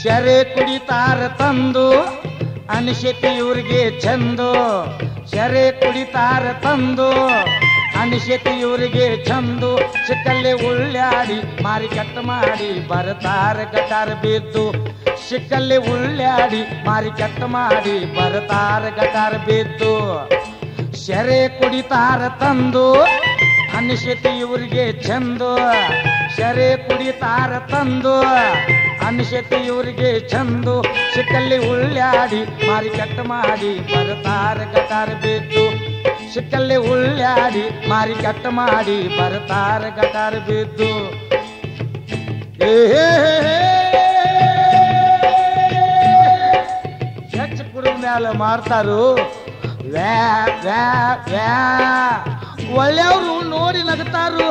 ಶರೆ ಕುಡಿತಾರ ತಂದು ಅನಿಶತಿ ಇವ್ರಿಗೆ ಚಂದು ಶರೆ ಕುಡಿತಾರ ತಂದು ಅನಿಶತಿ ಇವ್ರಿಗೆ ಚಂದು ಸಿಕ್ಕಲ್ಲಿ ಉಳ್ಳಾಡಿ ಮಾರಿ ಕಟ್ಟ ಮಾಡಿ ಬರ್ತಾರ ಗಟಾರ ಬಿದ್ದು ಸಿಕ್ಕಲ್ಲಿ ಉಳ್ಳಾಡಿ ಮಾರಿ ಕಟ್ಟ ಮಾಡಿ ಬರ್ತಾರ ಗಟಾರ ಬಿದ್ದು ಶರೆ ಕುಡಿತಾರ ತಂದು ಅನಿಶತಿ ಇವ್ರಿಗೆ ಚಂದು ಶರೆ ಕುಡಿತಾರ ತಂದು ಅನಿಶತಿ ಇವ್ರಿಗೆ ಚಂದು ಸಿಕ್ಕಲ್ಲಿ ಉಳ್ಳಾಡಿ ಮಾರಿ ಕಟ್ಟ ಮಾಡಿ ಬರ್ತಾರ ಗಟಾರ ಬಿದ್ದು ಸಿಕ್ಕಲ್ಲಿ ಉಳ್ಳಾಡಿ ಮಾರಿ ಕಟ್ಟ ಮಾಡಿ ಬರ್ತಾರ ಗಟಾರ ಬಿದ್ದು ಏ ಹೆಚ್ಚು ಕುಡಿದ ಮ್ಯಾಲ ಮಾಡ್ತಾರು ವ್ಯಾ ವ್ಯಾ ವ್ಯಾ ಒಳ್ಳೆಯವರು ನೋಡಿ ನಗ್ತಾರು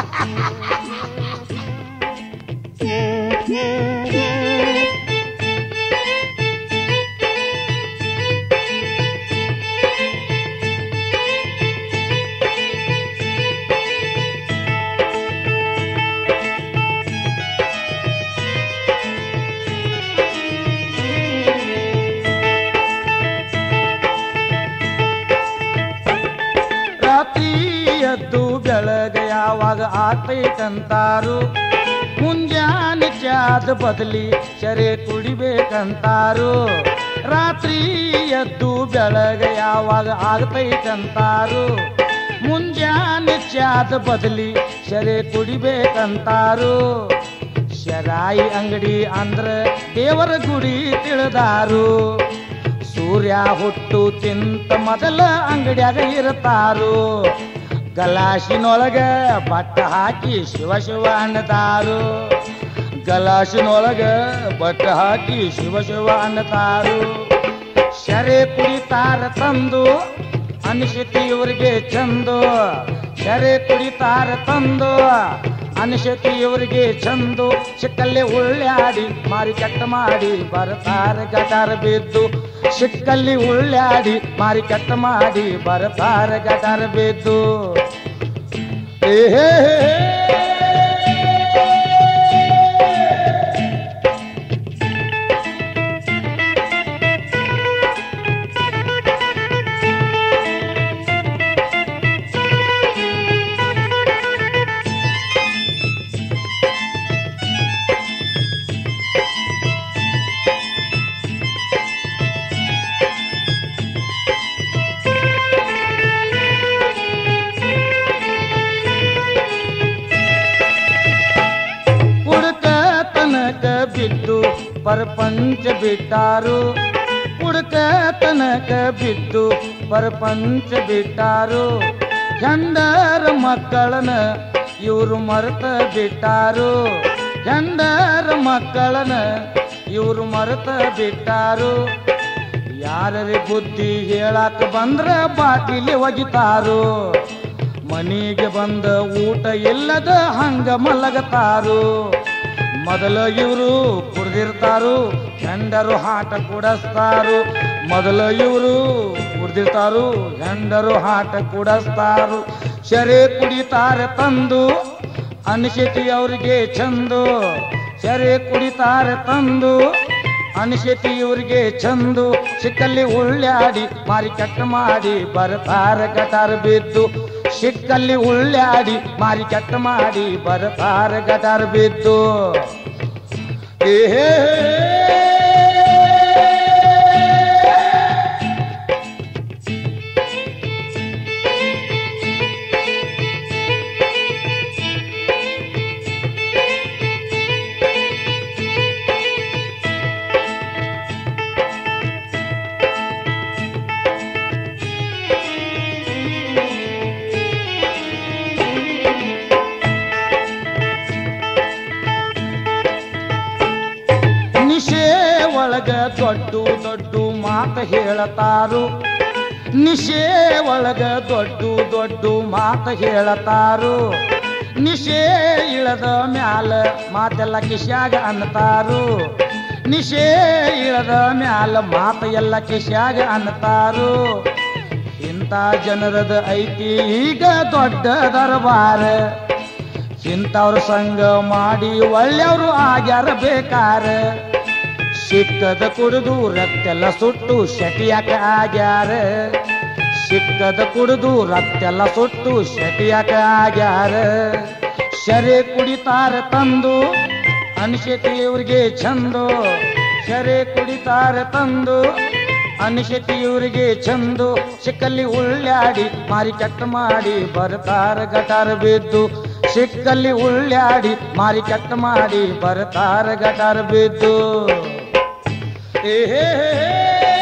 ರಾತ್ರಿ ಎದ್ದು ಬೆಳಗ ಯಾವಾಗ ಆತೈತಂತಾರು ಮುಂಜಾನೆ ಚಾದ ಬದಲಿ ಶರೆ ಕುಡಿಬೇಕಂತಾರು ರಾತ್ರಿ ಎದ್ದು ಬೆಳಗ ಯಾವಾಗ ಆಗ್ತೈತಂತಾರು ಮುಂಜಾನೆ ಚಾದ ಬದಲಿ ಶರೆ ಕುಡಿಬೇಕಂತಾರು ಶರಾಯಿ ಅಂಗಡಿ ಅಂದ್ರ ದೇವರ ಗುಡಿ ತಿಳಿದಾರು ಸೂರ್ಯ ಹುಟ್ಟು ತಿಂತ ಮೊದಲ ಅಂಗಡ್ಯಾಗ ಇರ್ತಾರು ಗಲಾಸಿನೊಳಗ ಬಟ್ಟ ಹಾಕಿ ಶಿವ ಶಿವ ಅನ್ನತಾರು ಗಲಾಸಿನೊಳಗ ಬಟ್ಟ ಹಾಕಿ ಶಿವ ಶಿವ ಅನ್ನತಾರು ಶರೆ ಕುಡಿತಾರ ತಂದು ಅನಿಶತಿ ಇವ್ರಿಗೆ ಚಂದು ಶರೆ ಕುಡಿತಾರ ತಂದು ಅನಿಶತಿ ಇವರಿಗೆ ಚಂದು ಸಿಕ್ಕಲ್ಲಿ ಉಳ್ಳಾಡಿ ಮಾರಿ ಕಟ್ಟ ಮಾಡಿ ಬರ್ತಾರ ಗಟಾರ ಬಿದ್ದು ಸಿಕ್ಕಲ್ಲಿ ಉಳ್ಳಾಡಿ ಮಾರಿ ಕಟ್ಟ ಮಾಡಿ ಬರ್ತಾರ ಗಟಾರ ಬಿದ್ದು ಏ ಹೇ ಹೇ ಹೇ. ಕುಡ್ಕ ತನಕ ಬಿದ್ದು ಪರಪಂಚ ಬಿಟ್ಟಾರು ಕುಡ್ಕ ತನಕ ಬಿದ್ದು ಪರಪಂಚ ಬಿಟ್ಟಾರು ಹೆಂಡರ ಮಕ್ಕಳನ ಇವರು ಮರೆತ ಬಿಟ್ಟಾರು ಹೆಂಡರ ಮಕ್ಕಳನ ಇವರು ಮರೆತ ಬಿಟ್ಟಾರು ಯಾರರಿ ಬುದ್ಧಿ ಹೇಳಾಕ ಬಂದ್ರ ಬಾಟಿಲಿ ಒಗಿತಾರು ಮನಿಗೆ ಬಂದ ಊಟ ಇಲ್ಲದ ಹಂಗ ಮಲಗತಾರು ಮೊದಲ ಇವರು ಕುಡ್ದಿರ್ತಾರು ಹೆಂಡರು ಹಾಟ ಕುಡಸ್ತಾರು ಮೊದಲ ಇವರು ಕುಡ್ದಿರ್ತಾರು ಹೆಂಡರು ಹಾಟ ಕುಡಸ್ತಾರು ಶರೆ ಕುಡಿತಾರೆ ತಂದು ಅನಿಶತಿ ಅವ್ರಿಗೆ ಚಂದು ಶರೆ ಕುಡಿತಾರೆ ತಂದು ಅನಿಶತಿ ಇವ್ರಿಗೆ ಚಂದು ಸಿಕ್ಕಲ್ಲಿ ಉಳ್ಳಾಡಿ ಮಾರಿ ಕಟ್ಟ ಮಾಡಿ ಬರ್ತಾರ ಗಟಾರ ಬಿದ್ದು ಸಿಕ್ಕಲ್ಲಿ ಉಳ್ಳಾಡಿ ಮಾರಿ ಕಟ್ಟ ಮಾಡಿ ಬರ್ತಾರ ಗಟಾರ ಬಿದ್ದು ಏ ಹೇ ಹೇ. ನಿಶೆ ಒಳಗ ದೊಡ್ಡ ದೊಡ್ಡ ಮಾತ ಹೇಳತಾರು ನಿಶೆ ಒಳಗ ದೊಡ್ಡ ದೊಡ್ಡ ಮಾತ ಹೇಳತಾರು ನಿಶೆ ಇಳದ ಮ್ಯಾಲ ಮಾತೆಲ್ಲ ಕಿಶ್ಯಾಗ ಅನ್ನತಾರು ನಿಶೆ ಇಳದ ಮ್ಯಾಲ ಮಾತ ಎಲ್ಲ ಕಿಶ್ಯಾಗ ಅನ್ನತಾರು ಇಂಥ ಜನರದ ಐತಿ ಈಗ ದೊಡ್ಡ ದರಬಾರ ಇಂಥವ್ರ ಸಂಘ ಮಾಡಿ ಒಳ್ಳೆಯವರು ಆಗ್ಯಾರ ಬೇಕಾರ ಸಿಕ್ಕದ ಕುಡಿದು ರಕ್ತೆಲ್ಲ ಸುಟ್ಟು ಶಟಿಯಾಕ ಆಗ್ಯಾರ ಸಿಕ್ಕದ ಕುಡಿದು ರಕ್ತೆಲ್ಲ ಸುಟ್ಟು ಶಟಿಯಾಕ ಆಗ್ಯಾರ ಶರೆ ಕುಡಿತಾರ ತಂದು ಅನಿಶತಿ ಇವ್ರಿಗೆ ಚಂದು ಶರೆ ಕುಡಿತಾರ ತಂದು ಅನಿಶತಿ ಇವ್ರಿಗೆ ಚಂದು ಸಿಕ್ಕಲ್ಲಿ ಉಳ್ಳಾಡಿ ಮಾರಿ ಕೆಟ್ಟ ಮಾಡಿ ಬರ್ತಾರ ಗಟಾರ ಬಿದ್ದು ಸಿಕ್ಕಲ್ಲಿ ಉಳ್ಳಾಡಿ ಮಾರಿ ಕೆಟ್ಟ ಮಾಡಿ ಬರ್ತಾರ ಗಟಾರ ಬಿದ್ದು ಏ ಹೇ ಹೇ ಹೇ.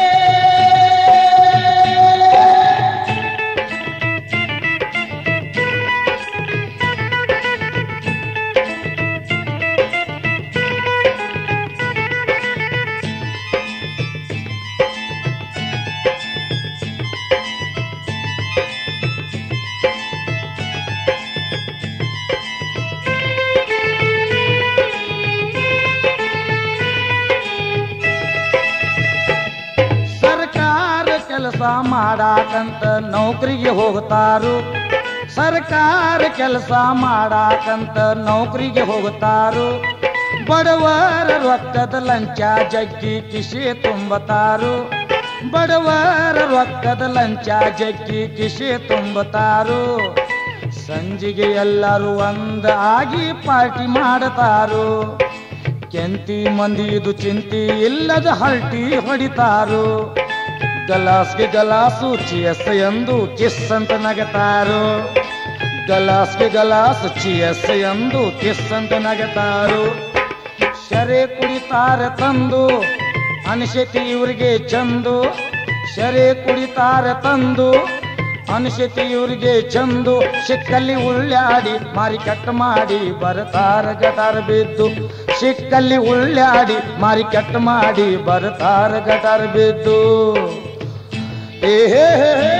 ಸರ್ಕಾರ ಕೆಲಸ ಮಾಡಾಕಂತ ನೌಕರಿಗೆ ಹೋಗ್ತಾರು ಸರ್ಕಾರ ಕೆಲಸ ಮಾಡಾಕಂತ ನೌಕರಿಗೆ ಹೋಗ್ತಾರು ಬಡವರ ರೊಕ್ಕದ ಲಂಚ ಜಗ್ಗಿ ಕಿಶೆ ತುಂಬತಾರು ಬಡವರ ರೊಕ್ಕದ ಲಂಚ ಜಗ್ಗಿ ಕಿಶೆ ತುಂಬತಾರು ಸಂಜಿಗೆ ಎಲ್ಲರೂ ಒಂದಾಗಿ ಪಾರ್ಟಿ ಮಾಡತಾರು ಕೆಂತಿ ಮಂದಿ ಇದು ಚಿಂತಿ ಇಲ್ಲದ ಹಲ್ಟಿ ಹೊಡಿತಾರು ಗಲಾಸ್ಗೆ ಗಲಾಸು ಚಿಯಸ್ ಎಂದು ಕಿಸ್ ಅಂತ ನಗತಾರು ಗಲಾಸ್ಗೆ ಗಲಾಸು ಚಿಯಸ್ ಎಂದು ಕಿಸ್ ಅಂತ ನಗತಾರು ಶರೆ ಕುಡಿತಾರ ತಂದು ಅನಿಶತಿ ಇವ್ರಿಗೆ ಚಂದು ಶರೆ ಕುಡಿತಾರ ತಂದು ಅನಿಶತಿ ಇವ್ರಿಗೆ ಚಂದು ಸಿಕ್ಕಲ್ಲಿ ಉಳ್ಳಾಡಿ ಮಾರಿ ಕಟ್ಟ ಮಾಡಿ ಬರ್ತಾರ ಗಟಾರ ಬಿದ್ದು ಸಿಕ್ಕಲ್ಲಿ ಉಳ್ಳಾಡಿ ಮಾರಿ ಕಟ್ಟ ಮಾಡಿ ಬರ್ತಾರ ಗಟಾರ ಬಿದ್ದು ಏ ಹೇ ಹೇ ಹೇ.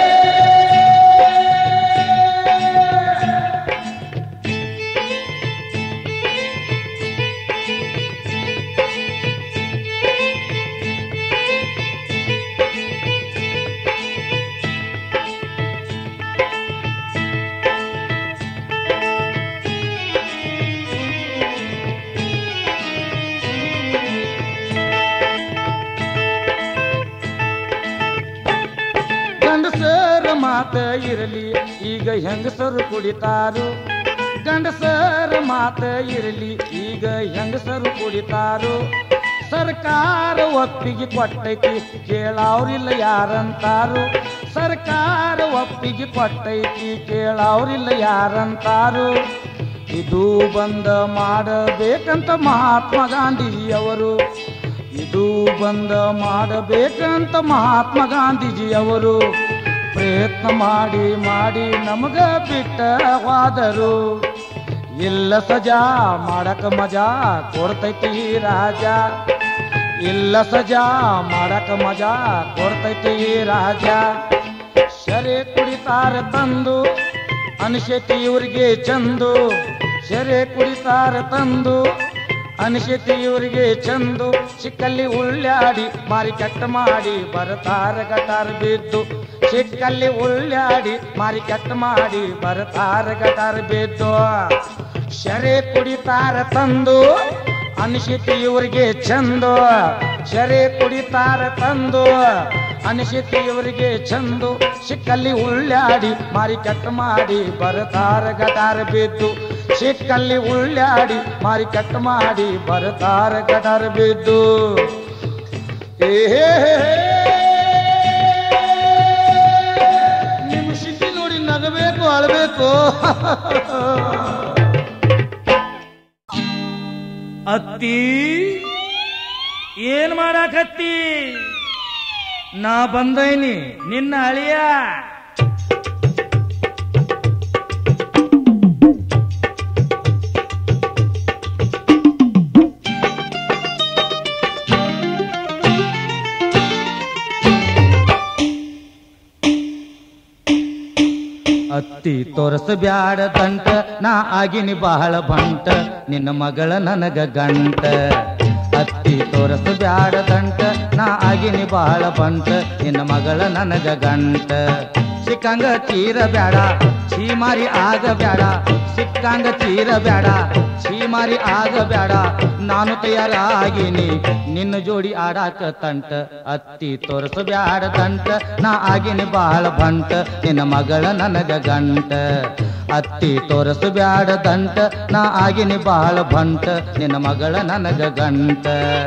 ಗಂಡಸರ ಮಾತ ಇರಲಿ ಈಗ ಹೆಂಗಸರು ಕುಡಿತಾರು ಗಂಡಸರ ಮಾತ ಇರಲಿ ಈಗ ಹೆಂಗಸರು ಕುಡಿತಾರು ಸರ್ಕಾರ ಒಪ್ಪಿಗೆ ಕೊಟ್ಟೈತಿ ಕೇಳವ್ರಿಲ್ಲ ಯಾರಂತಾರು ಸರ್ಕಾರ ಒಪ್ಪಿಗೆ ಕೊಟ್ಟೈತಿ ಕೇಳವ್ರಿಲ್ಲ ಯಾರಂತಾರು ಇದು ಬಂದ ಮಾಡಬೇಕಂತ ಮಹಾತ್ಮ ಗಾಂಧೀಜಿಯವರು ಇದು ಬಂದ ಮಾಡಬೇಕಂತ ಮಹಾತ್ಮ ಗಾಂಧೀಜಿಯವರು ಪ್ರಯತ್ನ ಮಾಡಿ ಮಾಡಿ ನಮಗ ಬಿಟ್ಟವಾದರು ಇಲ್ಲ ಸಜಾ ಮಾಡಕ ಮಜಾ ಕೊಡ್ತೈತಿ ಈ ರಾಜ ಇಲ್ಲ ಸಜಾ ಮಾಡಕ ಮಜಾ ಕೊಡ್ತೈತಿ ಈ ರಾಜ ಶರೆ ಕುಡಿತಾರ ತಂದು ಅನಿಶತಿ ಇವ್ರಿಗೆ ಚಂದು ಶರೆ ಕುಡಿತಾರ ತಂದು ಅನಿಶತಿ ಇವ್ರಿಗೆ ಚಂದು ಸಿಕ್ಕಲ್ಲಿ ಉಳ್ಳಾಡಿ ಮಾರಿ ಕಟ್ಟ ಮಾಡಿ ಬರ್ತಾರ ಗಟಾರ ಬಿದ್ದು ಸಿಕ್ಕಲ್ಲಿ ಉಳ್ಳಾಡಿ ಮಾರಿ ಕಟ್ಟ ಮಾಡಿ ಬರ್ತಾರ ಗಟಾರ ಬಿದ್ದು ಶರೆ ಕುಡಿತಾರ ತಂದು ಅನಿಶತಿ ಇವ್ರಿಗೆ ಚಂದು ಶರೆ ಕುಡಿತಾರ ತಂದು ಅನಿಶತಿ ಇವರಿಗೆ ಚಂದು ಸಿಕ್ಕಲ್ಲಿ ಉಳ್ಳಾಡಿ ಮಾರಿ ಕಟ್ ಮಾಡಿ ಬರ್ತಾರ ಗಟಾರ ಬಿದ್ದು ಸಿಕ್ಕಲ್ಲಿ ಉಳ್ಳಾಡಿ ಮಾರಿ ಕಟ್ ಮಾಡಿ ಬರ್ತಾರ ಗಟಾರ ಬಿದ್ದು ಏ ಹೇ ಹೇ ಹೇ. ನಿಮ್ಮ ಸ್ಥಿತಿ ನೋಡಿ ನಗಬೇಕು ಅಳಬೇಕು ಅತ್ತಿ ಏನ್ ಮಾಡಾಕತ್ತಿ ನಾ ಬಂದೈನಿ ನಿನ್ನ ಅಳಿಯ ಅತ್ತಿ ತೋರಸ ಬ್ಯಾಡ ದಂಟ ನಾ ಆಗಿನಿ ಬಹಳ ಬಂಟ ನಿನ್ನ ಮಗಳ ನನಗ ಗಂಟ ಅತ್ತಿ ತೋರಸ ಬ್ಯಾಡ ದಂಟ ನಾ ಆಗಿ ಆಗಿನಿ ಬಹಳ ಬಂಟ ನಿನ್ನ ಮಗಳ ನನಗ ಗಂಟ ಸಿಕ್ಕಂಗ ಚೀರ ಬ್ಯಾಡ ಚೀಮಾರಿ ಆಗ ಬ್ಯಾಡ ಸಿಕ್ಕಂಗ ಚೀರ ಬ್ಯಾಡ ಚೀಮಾರಿ ಆಗ ಬ್ಯಾಡ ನಾನು ತಯಾರಾಗಿನಿ ನಿನ್ನ ಜೋಡಿ ಆಡಾಕ ತಂಟ ಅತ್ತಿ ತೋರಸ ಬ್ಯಾಡ ತಂಟ ನಾ ಆಗಿನಿ ಬಹಳ ಬಂಟ ನಿನ್ನ ಮಗಳ ನನಗ ಗಂಟ ಅತ್ತಿ ತೋರಸ ಬ್ಯಾಡ ದಂಟ ನಾ ಆಗಿನಿ ಬಹಳ ಬಂಟ ನಿನ್ನ ಮಗಳ ನನಗ ಗಂಟ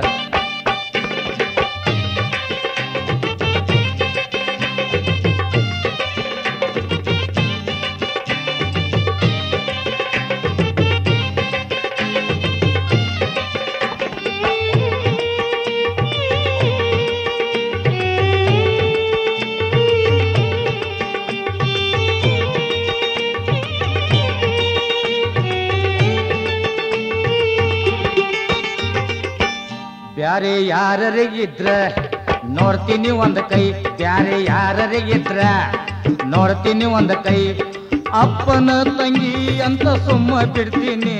ಬ್ಯಾರೆ ಯಾರರಿಗಿದ್ರ ನೋಡ್ತೀನಿ ಒಂದ್ ಕೈ ಬ್ಯಾರೆ ಯಾರರಿಗಿದ್ರ ನೋಡ್ತೀನಿ ಒಂದ್ ಕೈ ಅಪ್ಪನ ತಂಗಿ ಅಂತ ಸುಮ್ಮ ಬಿಡ್ತೀನಿ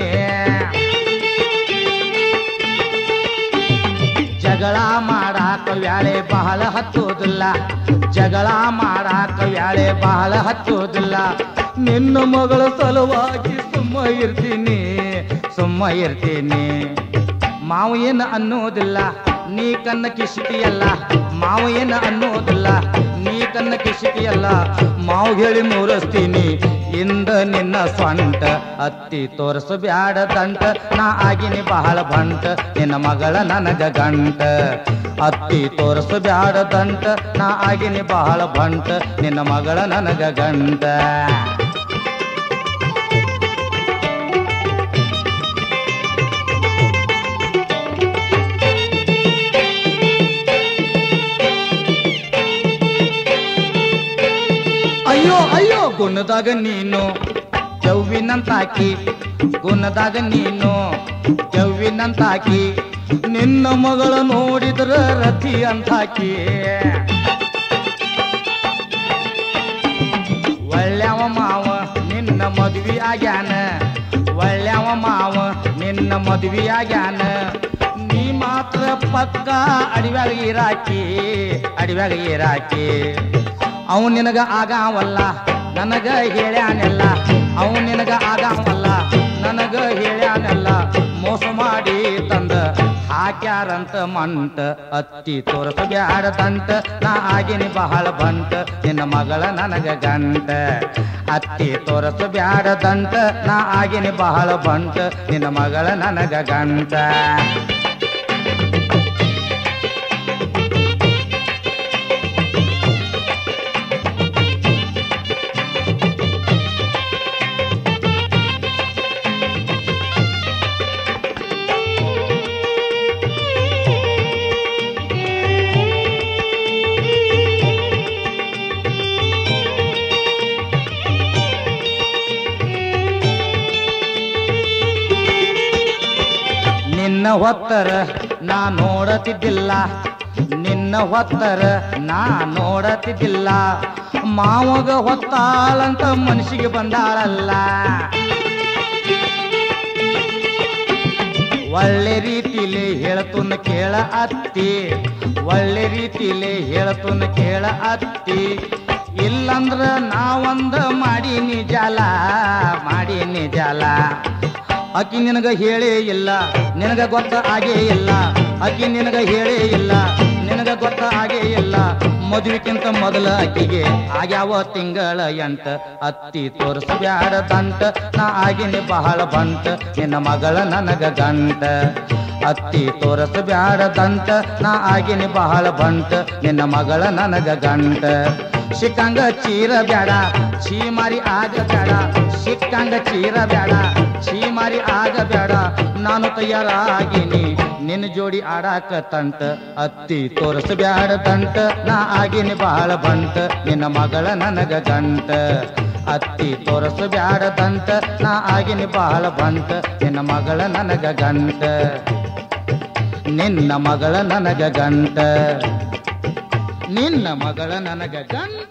ಜಗಳ ಮಾಡಾಕ ವ್ಯಾಳೆ ಬಹಳ ಹತ್ತೋದಿಲ್ಲ ಜಗಳ ಮಾಡಾಕ ವ್ಯಾಳೆ ಬಹಳ ಹತ್ತೋದಿಲ್ಲ ನಿನ್ನ ಮಗಳ ಸಲುವಾಗಿ ಸುಮ್ಮ ಇರ್ತೀನಿ ಸುಮ್ಮ ಇರ್ತೀನಿ ಮಾವು ಏನು ಅನ್ನೋದಿಲ್ಲ ನೀ ಕನ್ನ ಕಿಸಿತಿಯಲ್ಲ ಮಾವು ಏನು ಅನ್ನೋದಿಲ್ಲ ನೀ ಕನ್ನ ಕಿಸಿತಿಯಲ್ಲ ಮಾವು ಹೇಳಿ ಮೂರಸ್ತೀನಿ ಇಂದ ನಿನ್ನ ಸ್ವಂಟ ಅತ್ತಿ ತೋರಸ ಬ್ಯಾಡ ದಂಟ ನಾ ಆಗಿನಿ ಬಹಳ ಬಂಟ ನಿನ್ನ ಮಗಳ ನನಗ ಗಂಟ ಅತ್ತಿ ತೋರಸ ಬ್ಯಾಡ ದಂಟ ನಾ ಆಗಿನಿ ಬಹಳ ಬಂಟ ನಿನ್ನ ಮಗಳ ನನಗ ಗಂಟ ಅಯ್ಯೋ ಅಯ್ಯೋ ಗುಣದಾಗ ನೀನು ಜವ್ವಿನಂತಾಕಿ ಗುಣದಾಗ ನೀನು ಜವ್ವಿನಂತಾಕಿ ನಿನ್ನ ಮಗಳ ನೋಡಿದ್ರ ರಥಿ ಅಂತಾಕಿ ಒಳ್ಳೆವ ಮಾವ ನಿನ್ನ ಮದ್ವಿ ಆಗ್ಯಾನ ಒಳ್ಳೆವ ಮಾವ ನಿನ್ನ ಮದ್ವಿ ಆಗ್ಯಾನ ನೀ ಮಾತ್ರ ಪಕ್ಕ ಅಡಿವ್ಯಾಗ ಇರಾಕಿ ಅಡಿವ್ಯಾಗ ಇರಾಕಿ ಅವ್ ನಿನಗ ಆಗಾವಲ್ಲ ನನಗ ಹೇಳ್ಯಾನೆಲ್ಲ ಅವ್ ನಿನಗ ಆಗಾವಲ್ಲ ನನಗ ಹೇಳ್ಯಾನೆಲ್ಲ ಮೋಸ ಮಾಡಿ ತಂದ ಹಾಕ್ಯಾರಂತ ಮಂಟ ಅತ್ತಿ ತೋರಸ ಬ್ಯಾಡ ತಂಟ ನಾ ಆಗಿನಿ ಬಹಳ ಬಂಟ ನಿನ್ನ ಮಗಳ ನನಗ ಗಂಟ ಅತ್ತಿ ತೋರಸ ಬ್ಯಾಡ ದಂಟ ನಾ ಆಗಿನಿ ಬಹಳ ಬಂಟ ನಿನ್ನ ಮಗಳ ನನಗ ಗಂಟ ನಿನ್ನ ಹೊತ್ತರ ನಾ ನೋಡತಿದ್ದಿಲ್ಲ ನಿನ್ನ ಹೊತ್ತರ ನಾ ನೋಡತಿದ್ದಿಲ್ಲ ಮಾವಗ ಹೊತ್ತಾಳಂತ ಮನಸ್ಸಿಗೆ ಬಂದಾಳಲ್ಲ ಒಳ್ಳೆ ರೀತಿಲಿ ಹೇಳ್ತುನ ಕೇಳ ಅತ್ತಿ ಒಳ್ಳೆ ರೀತಿಲಿ ಹೇಳ್ತುನ ಕೇಳ ಅತ್ತಿ ಇಲ್ಲಂದ್ರ ನಾವೊಂದ ಮಾಡೀನಿ ಜಾಲ ಮಾಡೀನಿ ಜಾಲ ಅಕ್ಕಿ ನಿನಗ ಹೇಳೇ ಇಲ್ಲ ನಿನಗ ಗೊತ್ತ ಆಗೇ ಇಲ್ಲ ಅಕ್ಕಿ ನಿನಗ ಹೇಳೇ ಇಲ್ಲ ನಿನಗ ಗೊತ್ತ ಆಗೇ ಇಲ್ಲ ಮದುವೆಕ್ಕಿಂತ ಮೊದಲ ಅಕ್ಕಿಗೆ ಆಗ್ಯಾವ ತಿಂಗಳ ಎಂಟ ಅತ್ತಿ ತೋರಿಸ ಬ್ಯಾಡ ದಂಟ ನಾ ಆಗಿನಿ ಬಹಳ ಬಂಟ ನಿನ್ನ ಮಗಳ ನನಗ ಗಂಟ ಅತ್ತಿ ತೋರಸ ಬ್ಯಾಡ ದಂಟ ನಾ ಆಗಿನಿ ಬಹಳ ಬಂಟ ನಿನ್ನ ಮಗಳ ನನಗ ಗಂಟ ಸಿಕ್ಕಂಗ ಚೀರ ಬ್ಯಾಡ ಚೀಮಾರಿ ಆಗ ಬ್ಯಾಡ ಸಿಕ್ಕಂಗ ಚೀರ ಬ್ಯಾಡ ಚೀಮಾರಿ ಆಗ ಬ್ಯಾಡ ನಾನು ತಯಾರಾಗಿನಿ ನಿನ್ನ ಜೋಡಿ ಆಡಾಕ ತಂಟ ಅತ್ತಿ ತೋರಸ ಬ್ಯಾಡ ತಂಟ ನಾ ಆಗಿನಿ ಬಹಳ ಬಂಟ ನಿನ್ನ ಮಗಳ ನನಗ ಗಂಟ ಅತ್ತಿ ತೋರಸ ಬ್ಯಾಡ ತಂಟ ನಾ ಆಗಿನಿ ಬಹಳ ಬಂಟ ನಿನ್ನ ಮಗಳ ನನಗ ಗಂಟ ನಿನ್ನ ಮಗಳ ನನಗ ಗಂಟ ನಿನ್ನ ಮಗಳ ನನಗ ಗಂಟ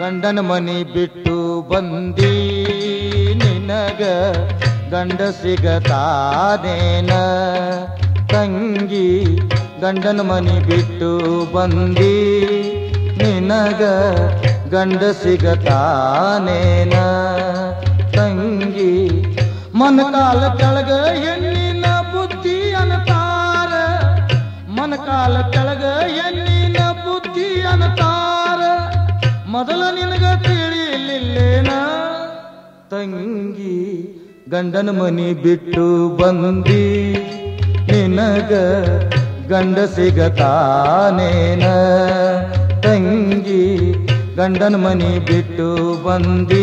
ಗಂಡನ ಮನಿ ಬಿಟ್ಟು ಬಂದಿ ನಿನಗ ಗಂಡ ಸಿಗತಾನೇನ ತಂಗಿ ಗಂಡನ ಮನಿ ಬಿಟ್ಟು ಬಂದಿ ನಿನಗ ಗಂಡ ಸಿಗತಾನೇನ ತಂಗಿ ಮನಕಾಲ ಕೆಳಗ ಹೆಣ್ಣಿನ ಬುದ್ಧಿ ಅನತಾರ ಮನಕಾಲ ಕೆಳಗ ಹೆಣ್ಣಿನ ಬುದ್ಧಿ ಅನತಾರ ಮೊದಲ ನಿನಗ ತಿಳಿಲಿಲ್ಲೇನ ತಂಗಿ ಗಂಡನ ಮನಿ ಬಿಟ್ಟು ಬಂದಿ ನಿನಗ ಗಂಡ ಸಿಗತಾನೇನ ತಂಗಿ ಗಂಡನ ಮನಿ ಬಿಟ್ಟು ಬಂದಿ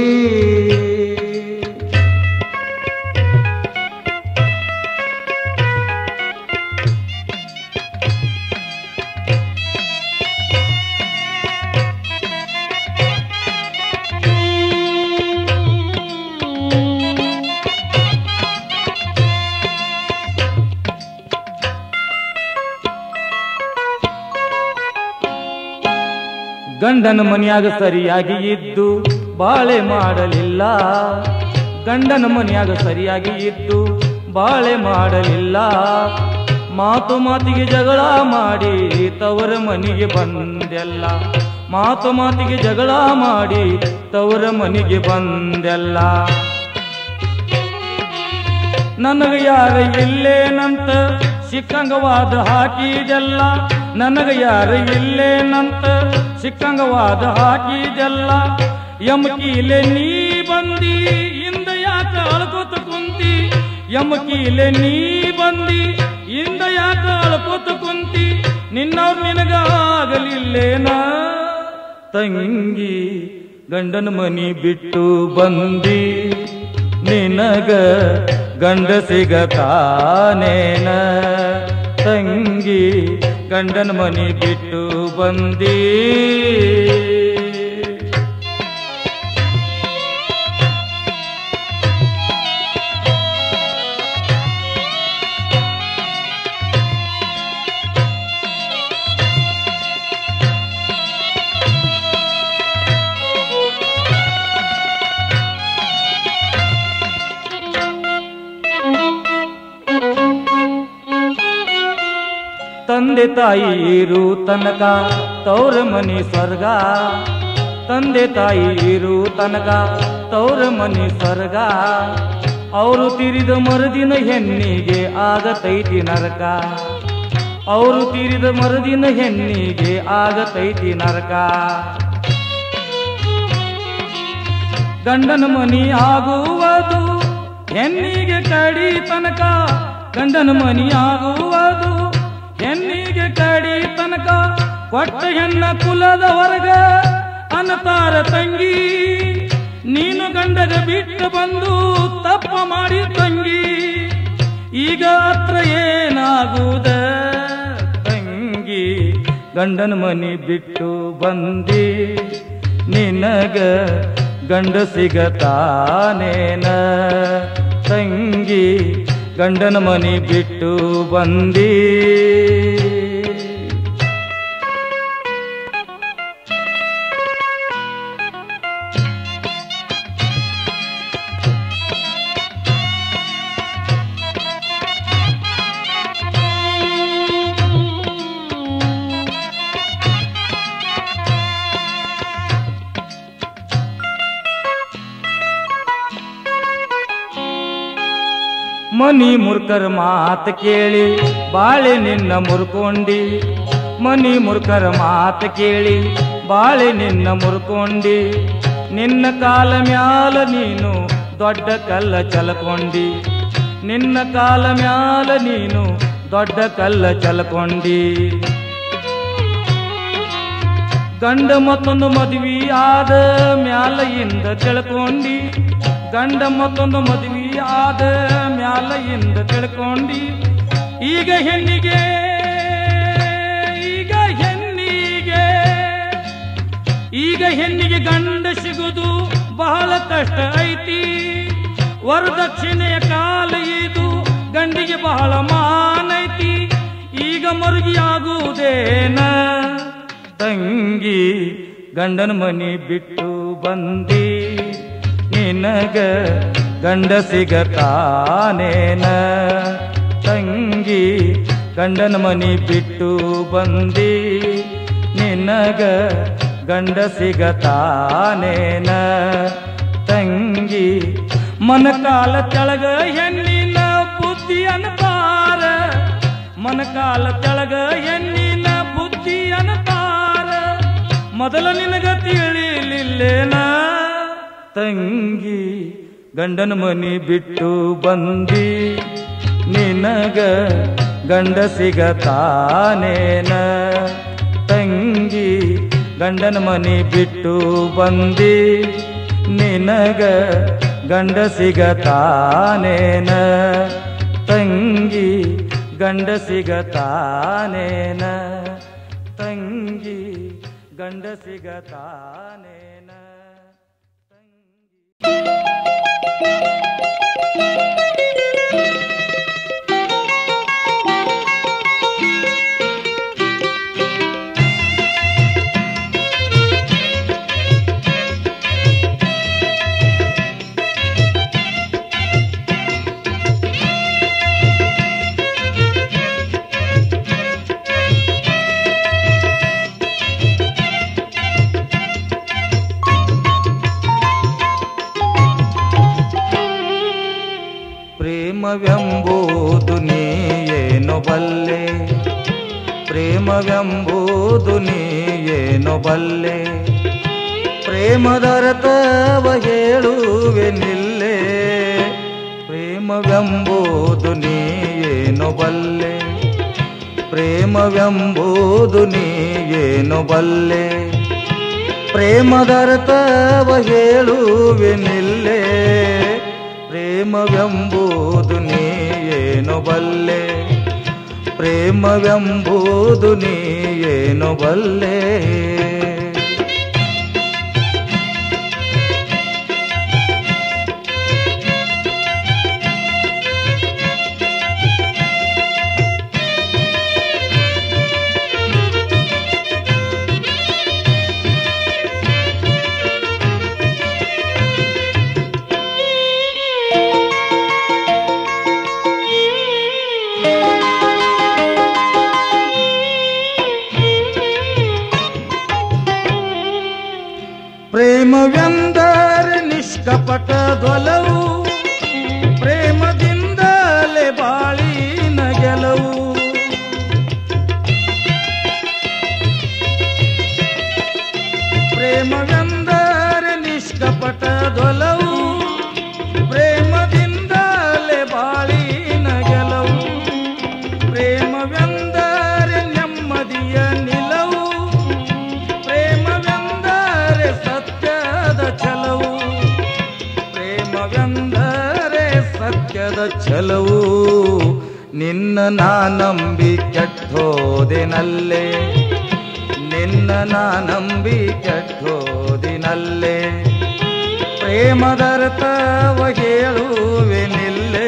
ಗಂಡನ ಮನೆಯಾಗ ಸರಿಯಾಗಿ ಇದ್ದು ಬಾಳೆ ಮಾಡಲಿಲ್ಲ ಗಂಡನ ಮನೆಯಾಗ ಸರಿಯಾಗಿ ಇದ್ದು ಬಾಳೆ ಮಾಡಲಿಲ್ಲ ಮಾತು ಮಾತಿಗೆ ಜಗಳ ಮಾಡಿ ತವರ ಮನೆಗೆ ಬಂದೆಲ್ಲ ಮಾತು ಮಾತಿಗೆ ಜಗಳ ಮಾಡಿ ತವರ ಮನೆಗೆ ಬಂದೆಲ್ಲ ನನಗ ಯಾರ ಇಲ್ಲೇನಂತ ಸಿಕ್ಕಂಗವಾದ ಹಾಕಿದೆಲ್ಲ ನನಗ ಯಾರ ಇಲ್ಲೇನಂತ ಸಿಕ್ಕಂಗವಾದ ಹಾಕಿದೆಲ್ಲ ಯಮಕೀಲೆ ನೀ ಬಂದಿ ಇಂದ ಯಾಕ ಅಳ್ಕೋತ ಕುಂತಿ ಯಮಕೀಲೆ ನೀ ಬಂದಿ ಇಂದ ಯಾಕ ಅಳ್ಕೋತ ಕುಂತಿ ನಿನ್ನವ್ರು ನಿನಗ ಆಗಲಿಲ್ಲೇನ ತಂಗಿ ಗಂಡನ ಮನಿ ಬಿಟ್ಟು ಬಂದಿ ನಿನಗ ಗಂಡ ಸಿಗತಾನೇನ ತಂಗಿ ಗಂಡನ ಮನಿ ಬಿಟ್ಟು ಬಂದಿ ತಂದೆ ತಾಯಿ ಇರು ತನಕ ತೌರ ಮನಿ ಸ್ವರ್ಗ ತಂದೆ ತಾಯಿ ಇರು ತನಕ ತೌರ ಮನಿ ಸ್ವರ್ಗ ಅವರು ತೀರಿದ ಮರುದಿನ ಹೆಣ್ಣಿಗೆ ಆಗತೈತಿ ನರಕ ಅವರು ತೀರಿದ ಮರುದಿನ ಹೆಣ್ಣಿಗೆ ಆಗತೈತಿ ನರಕ ಗಂಡನ ಮನಿ ಆಗುವುದು ಹೆಣ್ಣಿಗೆ ಕಡಿ ತನಕ ಗಂಡನ ಮನಿ ಆಗುವುದು ಹೆಣ್ಣಿಗೆ ಕಡಿ ತನಕ ಕೊಟ್ಟ ಹೆಣ್ಣ ಕುಲದ ವರ್ಗ ಅನ್ನತಾರ ತಂಗಿ ನೀನು ಗಂಡಗ ಬಿಟ್ಟು ಬಂದು ತಪ್ಪ ಮಾಡಿ ತಂಗಿ ಈಗ ಹತ್ರ ಏನಾಗುವುದ ತಂಗಿ ಗಂಡನ ಮನಿ ಬಿಟ್ಟು ಬಂದಿ ನಿನಗ ಗಂಡ ಸಿಗತಾನೇನ ತಂಗಿ ಗಂಡನ ಮನಿ ಬಿಟ್ಟು ಬಂದಿ ಮನಿ ಮುರ್ಕರ ಮಾತ ಕೇಳಿ ಬಾಳೆ ನಿನ್ನ ಮುರ್ಕೊಂಡಿ ಮನಿ ಮುರ್ಕರ ಮಾತ ಕೇಳಿ ಬಾಳೆ ನಿನ್ನ ಮುರ್ಕೊಂಡಿ ನಿನ್ನ ಕಾಲ ಮ್ಯಾಲ ನೀನು ದೊಡ್ಡ ಕಲ್ಲ ಚಲಕೊಂಡಿ ನಿನ್ನ ಕಾಲ ಮ್ಯಾಲ ನೀನು ದೊಡ್ಡ ಕಲ್ಲ ಚಲಕೊಂಡಿ ಗಂಡ ಮತ್ತೊಂದು ಮದುವೆ ಆದ ಮ್ಯಾಲ ಇಂದ ತಿಳ್ಕೊಂಡಿ ಗಂಡ ಮತ್ತೊಂದು ಮದುವೆ ಆದ ಮ್ಯಾಲ ಇಂದ ತಿಳ್ಕೊಂಡಿ ಈಗ ಹೆಣ್ಣಿಗೆ ಈಗ ಹೆಣ್ಣಿಗೆ ಈಗ ಹೆಣ್ಣಿಗೆ ಗಂಡ ಸಿಗುದು ಬಹಳ ಕಷ್ಟ ಐತಿ ವರದಕ್ಷಿಣೆಯ ಕಾಲ ಇದು ಗಂಡಿಗೆ ಬಹಳ ಮಾನೈತಿ ಈಗ ಮರುಗಿಯಾಗುವುದೇನ ತಂಗಿ ಗಂಡನ ಮನಿ ಬಿಟ್ಟು ಬಂದಿ ನಿನಗ ಗಂಡ ಸಿಗತಾನೇನ ತಂಗಿ ಗಂಡನ ಮನಿ ಬಿಟ್ಟು ಬಂದಿ ನಿನಗ ಗಂಡ ಸಿಗತಾನೇನ ತಂಗಿ ಮನಕಾಲ ತೆಳಗ ಹೆಣ್ಣಿನ ಬುದ್ಧಿ ಅನ್ಪಾರ ಮನಕಾಲ ತೆಳಗ ಹೆಣ್ಣಿನ ಬುದ್ಧಿ ಅನ್ಪಾರ ಮೊದಲ ನಿನಗ ತಿಳಿಲಿಲ್ಲೇನ ತಂಗಿ ಗಂಡನ ಮನಿ ಬಿಟ್ಟು ಬಂದಿ ನಿನಗ ಗಂಡ ಸಿಗತಾನೇನ ತಂಗಿ ಗಂಡನ ಮನಿ ಬಿಟ್ಟು ಬಂದಿ ನಿನಗ ಗಂಡ ಸಿಗತಾನೇನ ತಂಗಿ ಗಂಡ ಸಿಗತಾನೇನ ತಂಗಿ ಗಂಡ ಸಿಗತಾನೇನ ತಂಗಿ ಪ್ರೇಮವೆಂಬುದು ನೀಯೇನು ಬಲ್ಲೆ ಪ್ರೇಮವೆಂಬುದು ನೀಯೇನು ಬಲ್ಲೆ ಪ್ರೇಮದರತವ ಹೇಳುವೆ ನಿಲ್ಲೆ ಪ್ರೇಮವೆಂಬುದು ನೀಯೇನು ಬಲ್ಲೆ ಪ್ರೇಮವೆಂಬುದು ನೀಯೇನು ಬಲ್ಲೆ ಪ್ರೇಮದರ್ಥವ ಹೇಳುವೆ ನಿಲ್ಲೆ ಪ್ರೇಮವೆಂಬುದು ನೀಯೇನು ಬಲ್ಲೆ ಪ್ರೇಮವೆಂಬುದು ನೀಯೇನು ಬಲ್ಲೆ ಪ್ರೇಮವೆಂದರೆ ನಿಷ್ಕಪಟದೊಲವು ಪ್ರೇಮದಿಂದಲೇ ಬಾಳಿನ ಗೆಲವು ಪ್ರೇಮವೆಂದರೆ ನಿಷ್ಕಪಟದೊಲವು ಪ್ರೇಮದಿಂದಲೇ ಬಾಳಿನ ಗೆಲವು ಪ್ರೇಮವೆಂದರೆ ನೆಮ್ಮದಿಯ ನಿಲವು ಪ್ರೇಮವೆಂದರೆ ಸತ್ಯದ ಛಲವು ಪ್ರೇಮವೆಂದರೆ ಸತ್ಯದ ಛಲವು ನಿನ್ನ ನಾ ನಂಬಿ ಕೆಟ್ಟೋದೆನಲ್ಲೇ ನಿನ್ನ ನಾ ನಂಬಿ ಕೆಟ್ಟೋದಿನಲ್ಲೇ ಪ್ರೇಮದರ್ಥವ ಹೇಳುವೆ ನಿಲ್ಲೇ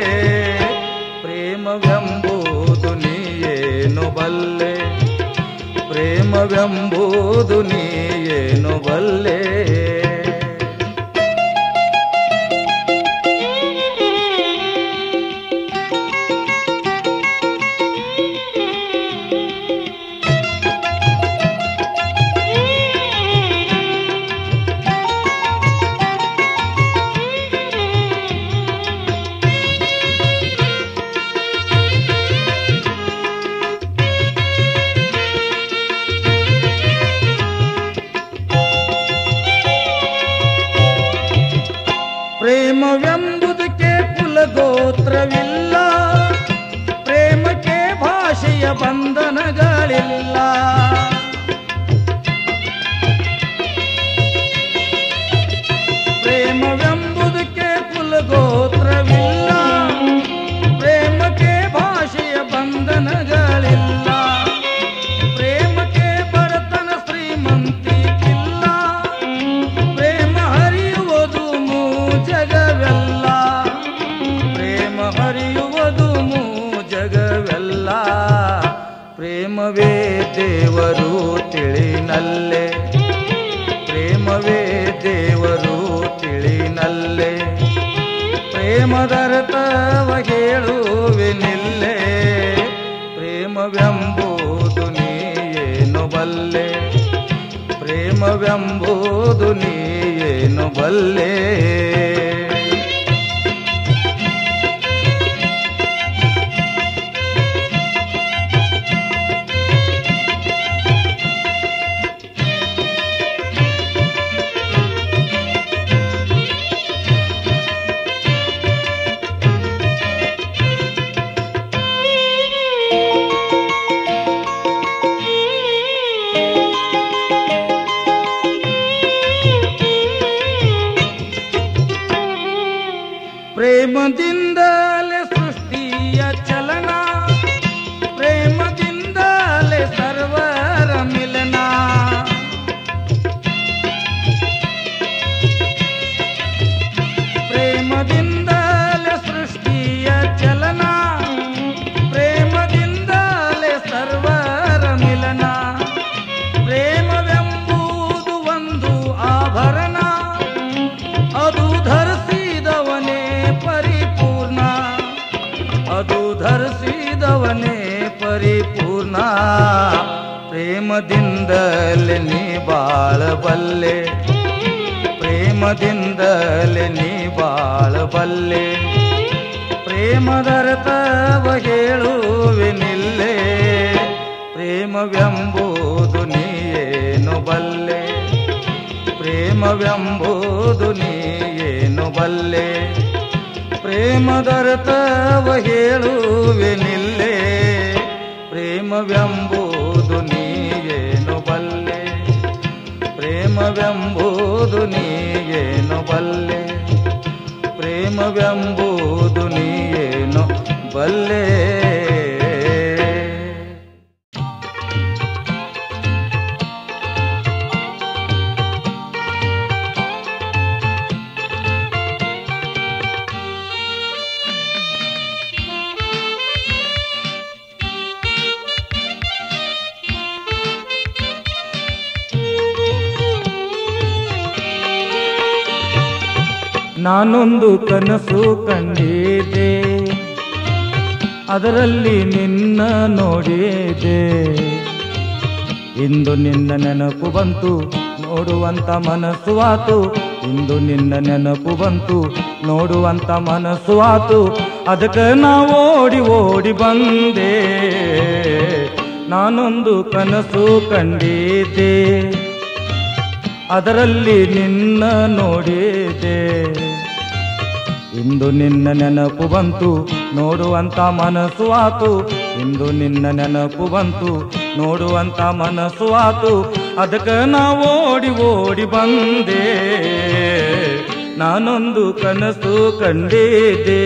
ಪ್ರೇಮವೆಂಬುದು ನೀಯೇನು ಬಲ್ಲೆ ಪ್ರೇಮವೆಂಬುದು ನೀಯೇನು ಬಲ್ಲೆ ಪ್ರೇಮವೆಂಬುದಕ್ಕೆ ಕುಲಗೋತ್ರವಿಲ್ಲ ಪ್ರೇಮಕ್ಕೆ ಭಾಷೆಯ ಬಂಧನಗಳಿಲ್ಲ ಪ್ರೇಮವೆಂಬುದಕ್ಕೆ ಕುಲಗೋತ್ರವಿಲ್ಲ ಪ್ರೇಮಕ್ಕೆ ಭಾಷೆಯ ಬಂಧನಗಳಿಲ್ಲ ಪ್ರೇಮಕ್ಕೆ ಬಡತನ ಶ್ರೀಮಂತಿಕಿಲ್ಲ ಪ್ರೇಮ ಹರಿಯುವುದು ಮೂ ಜಗವೆಲ್ಲ ಪ್ರೇಮ ಹರಿಯುವುದು ಮೂ ಜಗವೆಲ್ಲ ಪ್ರೇಮವೇ ದೇವರು ತಿಳಿನಲ್ಲೇ ಪ್ರೇಮವೇ ದೇವರು ತಿಳಿನಲ್ಲೇ ಪ್ರೇಮದರ್ಥವ ಹೇಳುವೆನಿಲ್ಲೇ ಪ್ರೇಮವೆಂಬುದು ನೀ ಏನು ಬಲ್ಲೆ ಪ್ರೇಮವೆಂಬುದು ನೀ ಏನು ಬಲ್ಲೆ ಪ್ರೇಮದಿಂದಲೇ ಸೃಷ್ಟಿಯ ಚಲನ ಪ್ರೇಮದಿಂದಲೇ ಸರ್ವರ ಮಿಲನ ಪ್ರೇಮದಿಂದಲೇ ಸೃಷ್ಟಿಯ ಚಲನ ಪ್ರೇಮದಿಂದಲೇ ಸರ್ವರ ಮಿಲನ ಪ್ರೇಮವೆಂಬುದು ಒಂದು ಆಭರಣ ಅದು ಧರಿಸಿದವನೇ ಪರಿಪೂರ್ಣ ಅದು ಧರಿಸಿದವನೇ ಪರಿಪೂರ್ಣ ಪ್ರೇಮದಿಂದಲೇ ನೀ ಬಾಳಬಲ್ಲೆ ಪ್ರೇಮದಿಂದಲೇ ನೀ ಬಾಳಬಲ್ಲೆ ಪ್ರೇಮದರ್ಥವ ಹೇಳುವೆನಿಲ್ಲೇ ಪ್ರೇಮವೆಂಬುದು ನೀ ಏನು ಬಲ್ಲೆ ಪ್ರೇಮವೆಂಬುದು ನೀ ಏನು ಬಲ್ಲೆ ಪ್ರೇಮದರ್ಥವ ಹೇಳುವೆನಿಲ್ಲೇ ಪ್ರೇಮವೆಂಬುದು ನೀ ಏನು ಬಲ್ಲೆ ಪ್ರೇಮವೆಂಬುದು ನೀ ಏನು ಬಲ್ಲೆ ಪ್ರೇಮವೆಂಬುದು ನೀ ಏನು ಬಲ್ಲೆ ನಾನೊಂದು ಕನಸು ಕಂಡಿದ್ದೆ ಅದರಲ್ಲಿ ನಿನ್ನ ನೋಡಿದೆ ಇಂದು ನಿನ್ನ ನೆನಪು ಬಂತು ನೋಡುವಂತ ಮನಸ್ಸು ಆತು ಇಂದು ನಿನ್ನ ನೆನಪು ಬಂತು ನೋಡುವಂತ ಮನಸ್ಸು ಆತು ಅದಕ್ಕೆ ನಾ ಓಡಿ ಓಡಿ ಬಂದೆ ನಾನೊಂದು ಕನಸು ಕಂಡಿದ್ದೆ ಅದರಲ್ಲಿ ನಿನ್ನ ನೋಡಿದೆ ಇಂದು ನಿನ್ನ ನೆನಪು ಬಂತು ನೋಡುವಂತ ಮನಸ್ಸು ಆತು ಇಂದು ನಿನ್ನ ನೆನಪು ಬಂತು ನೋಡುವಂತ ಮನಸ್ಸು ಆತು ಅದಕ್ಕೆ ನಾ ಓಡಿ ಓಡಿ ಬಂದೆ ನಾನೊಂದು ಕನಸು ಕಂಡಿದ್ದೆ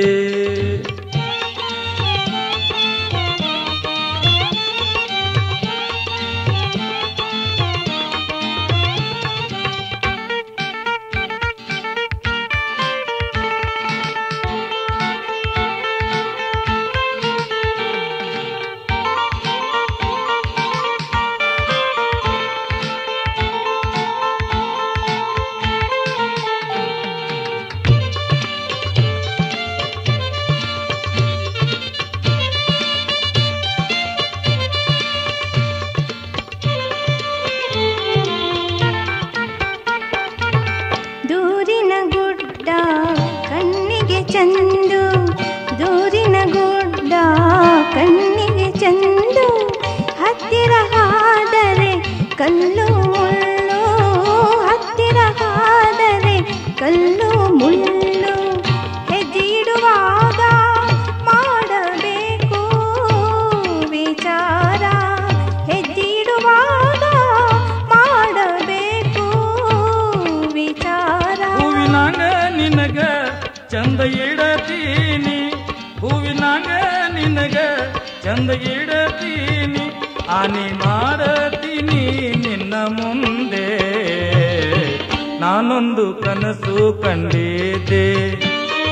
ದೂರಿನ ಗುಡ್ಡ ಕಣ್ಣಿಗೆ ಚಂದು ದೂರಿನ ಗುಡ್ಡ ಕಣ್ಣಿಗೆ ಚಂದು ಹತ್ತಿರ ಹಾದರೆ ಕಲ್ಲು ಮುಳ್ಳು ಹತ್ತಿರ ಹಾದರೆ ಕಲ್ಲು ಮುಳ್ಳು ಹೆಜ್ಜೆಯಿಡುವಾಗ ಮಾಡಬೇಕು ವಿಚಾರ ಹೆಜ್ಜೆಯಿಡುವಾಗ ಮಾಡಬೇಕು ವಿಚಾರ ಹೂವಿನಾಗ ನಿನಗ ಚಂದ ಇಡತೀನಿ ಹೂವಿನಾಗ ನಿನಗ ಚಂದ ಇಡತೀನಿ ಆನಿ ಮಾಡತೀನಿ ನಿನ್ನ ಮುಂದೆ ನಾನೊಂದು ಕನಸು ಕಂಡಿದ್ದೆ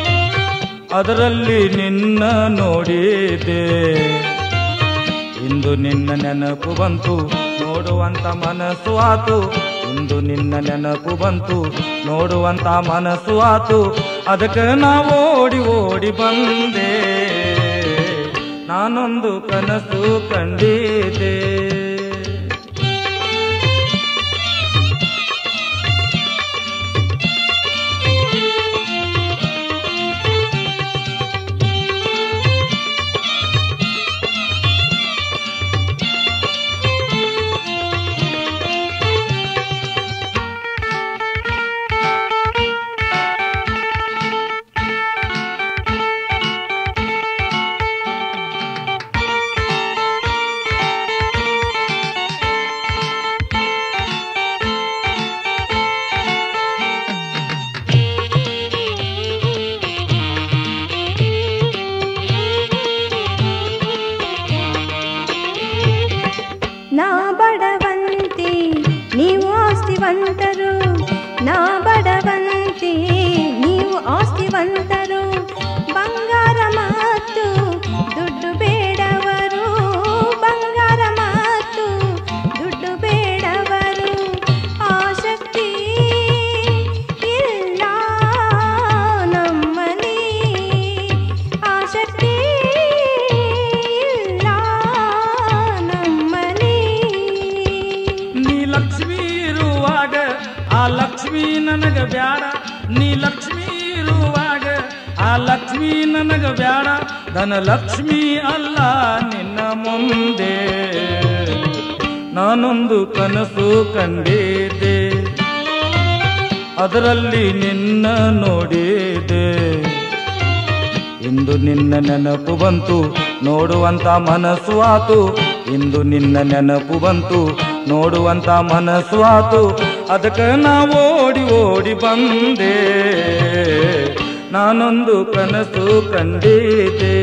ಅದರಲ್ಲಿ ನಿನ್ನ ನೋಡಿದೆ ಇಂದು ಇಂದು ನಿನ್ನ ನೆನಪು ಬಂತು ನೋಡುವಂತ ಮನಸ್ಸು ಆತು ಇಂದು ನಿನ್ನ ನೆನಪು ಬಂತು ನೋಡುವಂತ ಮನಸ್ಸು ಆತು ಅದಕ್ಕೆ ನಾ ಓಡಿ ಓಡಿ ಬಂದೆ ನಾನೊಂದು ಕನಸು ಕಂಡಿದೆ ನಾ ಬಡವಂತಿ ನೀವು ಆಸ್ತಿವಂತರು ನಾ ಬಡವಂತಿ ನೀವು ಆಸ್ತಿವಂತರು ಬಂಗಾರ ಮತ್ತು ದುಡ್ಡು ಬೇಡವರು ಬಂಗಾರ ಮತ್ತು ದುಡ್ಡು ಬೇಡವರು ಆಸಕ್ತಿ ಇಲ್ಲ ನಮ್ಮಲ್ಲಿ ಆಸಕ್ತಿ ಇಲ್ಲ ನಮ್ಮಲ್ಲಿ ನೀ ಲಕ್ಷ್ಮಿ ಇರುವಾಗ ಆ ಲಕ್ಷ್ಮಿ ನನಗ ಬ್ಯಾಡ ನೀ ಲಕ್ಷ್ಮಿ ಇರುವಾಗ ಆ ಲಕ್ಷ್ಮಿ ನನಗ ಬ್ಯಾಡ ಧನಲಕ್ಷ್ಮಿ ಅಲ್ಲ ನಿನ್ನ ಮುಂದೆ ನಾನೊಂದು ಕನಸು ಕಂಡಿದ್ದೆ ಅದರಲ್ಲಿ ನಿನ್ನ ನೋಡಿದೆ ಇಂದು ನಿನ್ನ ನೆನಪು ಬಂತು ನೋಡುವಂತ ಮನಸ್ಸು ಆತು ಇಂದು ನಿನ್ನ ನೆನಪು ಬಂತು ನೋಡುವಂತ ಮನಸ್ಸು ಆತು ಅದಕ್ಕೆ ನಾ ಓಡಿ ಓಡಿ ಬಂದೆ ನಾನೊಂದು ಕನಸು ಕಂಡಿದೆ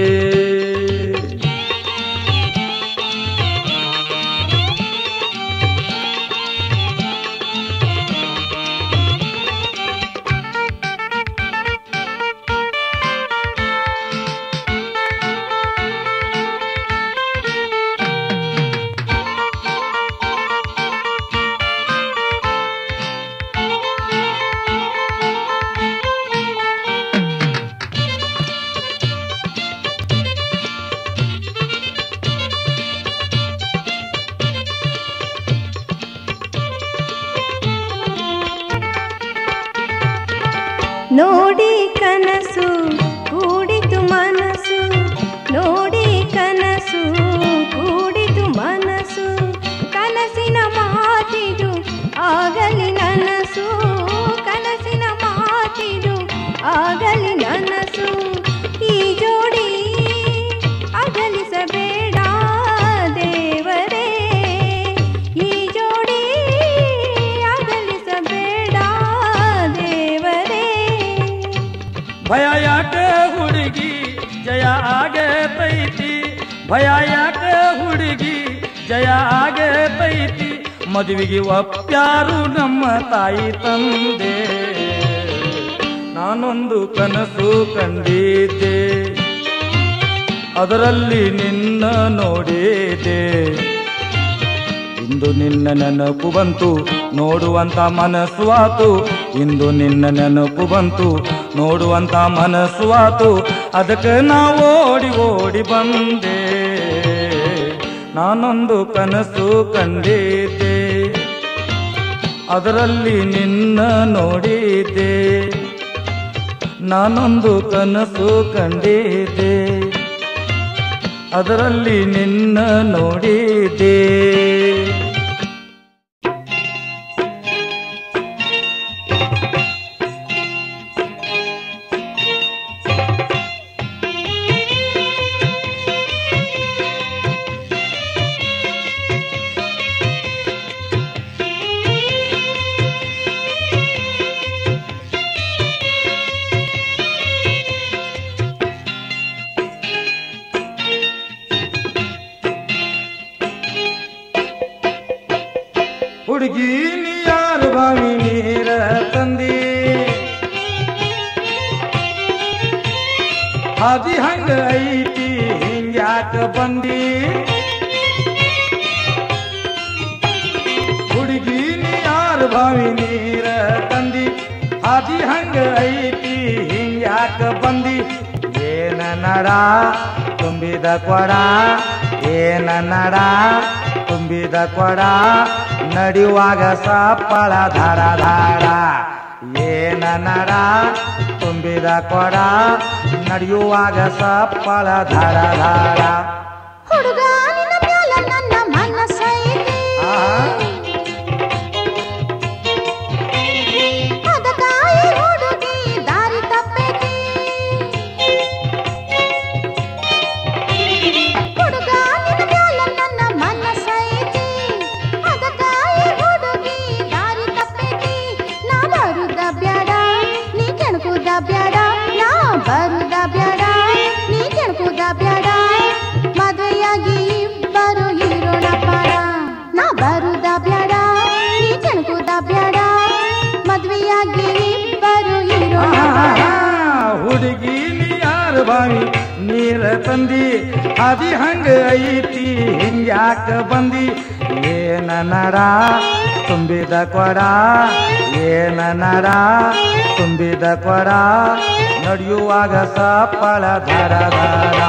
ನೋಡಿ ಕನಸು ಕೂಡಿತು ಮನಸ್ಸು ನೋಡಿ ಕನಸು ಕೂಡಿತು ಮನಸ್ಸು ಕನಸಿನ ಮಾತಿದು ಆಗಲಿ ನನಸು ಕನಸಿನ ಮಾತಿದು ಆಗಲಿ ನನಸು ಈ ಜೋಡಿ ಅಗಲಿಸಬೇಡ ದೇವರೇ ಈ ಜೋಡಿ ಅಗಲಿಸಬೇಡ ದೇವರೇ ಭಯ ಯಾಕೆ ಹುಡುಗಿ ಜಯ ಆಗೇತೈತಿ ಭಯ ಯಾಕೆ ಹುಡುಗಿ ಜಯ ಆಗೇತೈತಿ ಮದುವೆಗೆ ಒಪ್ಪ್ಯಾರು ನಮ್ಮ ತಾಯಿ ತಂದೆ ನಾನೊಂದು ಕನಸು ಕಂಡಿದ್ದೆ ಅದರಲ್ಲಿ ನಿನ್ನ ನೋಡಿದೆ ಇಂದು ನಿನ್ನ ನೆನಪು ಬಂತು ನೋಡುವಂತ ಮನಸ್ಸು ಆತು ಇಂದು ನಿನ್ನ ನೆನಪು ಬಂತು ನೋಡುವಂತ ಮನಸ್ಸು ಆತು ಅದಕ್ಕೆ ನಾ ಓಡಿ ಓಡಿ ಬಂದೆ ನಾನೊಂದು ಕನಸು ಕಂಡಿದ್ದೆ ಅದರಲ್ಲಿ ನಿನ್ನ ನೋಡಿದ್ದೆ ನಾನೊಂದು ಕನಸು ಕಂಡಿದ್ದೆ ಅದರಲ್ಲಿ ನಿನ್ನ ನೋಡಿದ್ದೆ ಹುಡುಗಿ ನೀ ಯಾರು ಬಾವಿ ನೀರ ತಂದಿ ಹಾದಿ ಹಂಗ ಐತಿ ಹಿಂಗ್ಯಾಕ ಬಂದಿ ಬಾವಿ ನೀರ ತಂದಿ ಹಾದಿ ಹಂಗ ಐತಿ ಹಿಂಗ್ಯಾಕ ಬಂದಿ ಏನ ನಡ ತುಂಬಿದ ಕೊಡ ಏನ ನಡ ತುಂಬಿದ ಕೊಡ ನಡೆಯುವಾಗ ಸಪ್ಪಳ ಧಾರ ಧಾರ ಏನ ನಡ ತುಂಬಿದ ಕೊಡ ನಡೆಯುವಾಗ ಸಪ್ಪಳ ಧಾರ ಧಾರ ಹುಡುಗ ನಿನ್ನ ಮ್ಯಾಲ ನನ್ನ ಮನಸ್ಸೈತಿ ಅದಕ್ಕಾಗಿ ಹುಡುಗಿ ದಾರಿ ತಪ್ಪೈತಿ ಹುಡುಗ ನಿನ್ನ ಮ್ಯಾಲ ನನ್ನ ಮನಸ್ಸೈತಿ ಅದಕ್ಕಾಗಿ ಹುಡುಗಿ ದಾರಿ ತಪ್ಪೈತಿ ನಾ ಬರುದ ಬ್ಯಾಡ ನೀ ಕೆಣಕುದ ಬ್ಯಾಡ ನಾ ಬರುದ ಬ್ಯಾಡ ನೀ ಕೆಣಕುದ ಬ್ಯಾಡ ಮದುವೆಯಾಗಿ ಇಬ್ಬರು ಇರೋಣ ಪಾಡ ನಾ ಬರುದ ಬ್ಯಾಡ ನೀ ಕೆಣಕುದ ಬ್ಯಾಡ ಮದುವೆಯಾಗಿ ಇಬ್ಬರು ಇರೋಣ ಪಾಡ ಹುಡುಗಿ ನೀ ಯಾರ ಬಾವಿ ನೀರ ತಂದಿ ಅದಿ ಹಂಗ ಐತಿ ಹಿಂಗ್ಯಾಕ ಬಂದಿ ಏನ ನಡ ತುಂಬಿದ ಕೊಡ ಏನ ನಡ ತುಂಬಿದ ಕೊಡ ನಡೆಯುವಾಗ ಸಪ್ಪಳ ಧರ ಧರ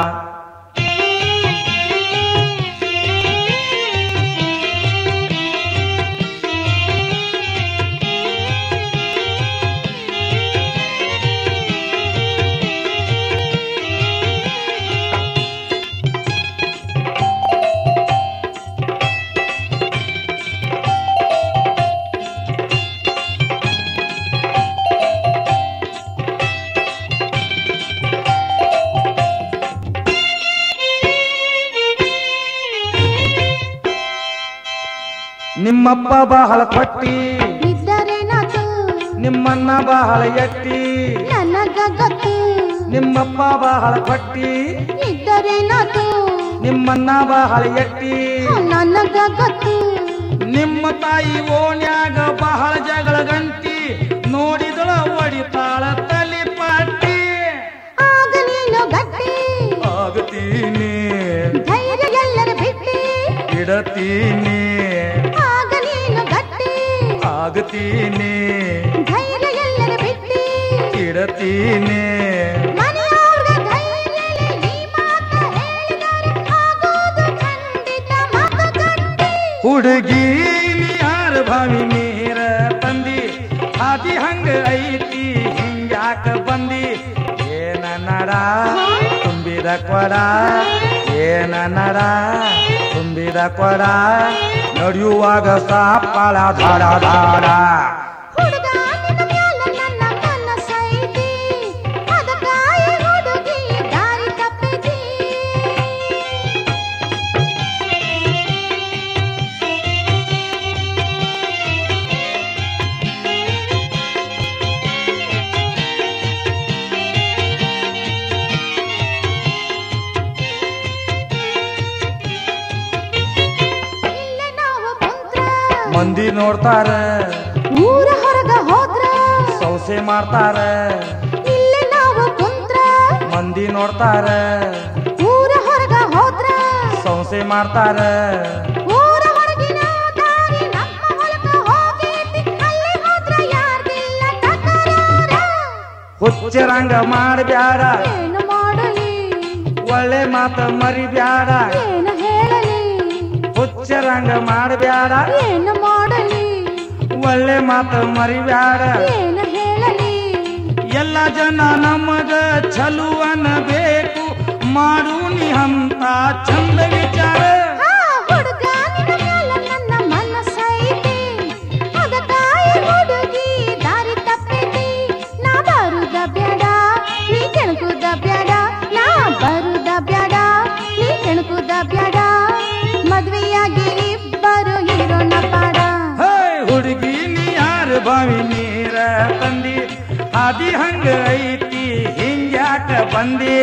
ನಿಮ್ಮಪ್ಪ ಬಹಳ ಕೊಟ್ಟಿ ಇದ್ದರೇನಾತು ನಿಮ್ಮನ್ನ ಬಹಳ ಎಟ್ಟಿ ನನಗ ಗೊತ್ತು ನಿಮ್ಮಪ್ಪ ಬಹಳ ಕೊಟ್ಟಿ ಇದ್ದರೇನಾತು ನಿಮ್ಮನ್ನ ಬಹಳ ಎಟ್ಟಿ ನನಗ ಗೊತ್ತು ನಿಮ್ಮ ತಾಯಿ ಓಣ್ಯಾಗ ಬಹಳ ಜಗಳ ಗಂಟಿ ನೋಡಿದಳ ಒಡಿತಾಳ ತಲೆ ಪಟ್ಟಿ ಆಗ ನೀನು ಗಟ್ಟಿ ಆಗತೀನಿ ಧೈರ್ಯ ಎಲ್ಲರ ಬಿಟ್ಟಿ ಇಡತೀನಿ ಆಗ ನೀನು ಗಟ್ಟಿ ಆಗತೀನಿ ಧೈರ್ಯ ಎಲ್ಲರ ಬಿಟ್ಟಿ ಇಡತೀನಿ ಮನೆಯವ್ರ್ಗ ಧೈರ್ಯ ಈ ಮಾತ ಹೇಳಿದರೆ ಆಗೋದು ಖಂಡಿತ ಮಾತು ಗಟ್ಟಿ ಹುಡುಗಿ ಯಾರ ಭಾವಿ ನೀರ ತಂದಿ ಹಾದಿ ಹಂಗ ಐತಿ ಹಿಂಗ್ಯಾಕ ಬಂದಿ ಏನ ನಡ ತುಂಬಿದ ಕೊಡ ಏನ ನಡ ತುಂಬಿದ ಕೊಡ ನಡೆಯುವಾಗ ಸಾಪಾಳ ಧಾಡ ಧಾಡ ಹುಡುಗ ನಿನ್ನ ಮ್ಯಾಲ ನನ್ನ ಮನಸ್ಸೈತಿ ಅದಕ್ಕಾಗಿ ಹುಡುಗಿ ದಾರಿ ತಪ್ಪೈತಿ ಇಲ್ಲೇ ನಾವು ಕುಂತ್ರ ಮಂದಿ ನೋಡ್ತಾರ ಊರ ಹೊರಗ ಹೋದ್ರ ಸೌಸೆ ಮಾಡ್ತಾರ ಇಲ್ಲೇ ನಾವು ಕುಂತ್ರ ಮಂದಿ ನೋಡ್ತಾರ ಊರ ಹೊರಗ ಹೋದ್ರ ಸೌಸೆ ಮಾಡ್ತಾರ ಊರ ಹೊರಗಿನ ದಾರಿ ನಮ್ಮ ಹೊಲಕ ಹೋಗೈತಿ ಅಲ್ಲಿ ಹೋದ್ರ ಯಾರ್ದಿಲ್ಲ ತಕರಾರ ಹುಚ್ಚರಂಗ ಮಾಡಬ್ಯಾಡ ಏನು ಮಾಡಲಿ ಒಳ್ಳೆ ಮಾತ ಮರಿಬ್ಯಾಡ ಏನು ಹೇಳಲಿ ಹುಚ್ಚರಂಗ ಮಾಡಬ್ಯಾಡ ಏನು ಮಾಡಲಿ ಒಳ್ಳೆ ಮಾತ ಮರಿಬ್ಯಾಡ ಏನು ಹೇಳಲಿ ಎಲ್ಲ ಜನ ನಮಗ ಚಲುವನ ಬೇಕು ಮಾಡು ನೀ ಅಂತ ಚಂದ ವಿಚಾರ ಆ ಹುಡುಗ ನಿನ್ನ ಮ್ಯಾಲ ನನ್ನ ಮನಸ್ಸೈತಿ ಅದಕ್ಕಾಗಿ ಹುಡುಗಿ ದಾರಿ ತಪ್ಪೈತಿ ನಾ ಬರುದ ಬ್ಯಾಡ ನೀ ಕೆಣಕುದ ಬ್ಯಾಡ ನಾ ಬರುದ ಬ್ಯಾಡ ನೀ ಕೆಣಕುದ ಬ್ಯಾಡ ಮದ್ವೆಯಾಗಿ ಇಬ್ಬರು ಇರೋಣ ಪಾಡ ಹೇ ಹುಡುಗಿ ನೀ ಯಾರ ಬಾವಿ ನೀರ ತಂದಿ ಆದಿ ಹಂಗ ಐತಿ ಹಿಂಗ್ಯಾಕ ಬಂದಿ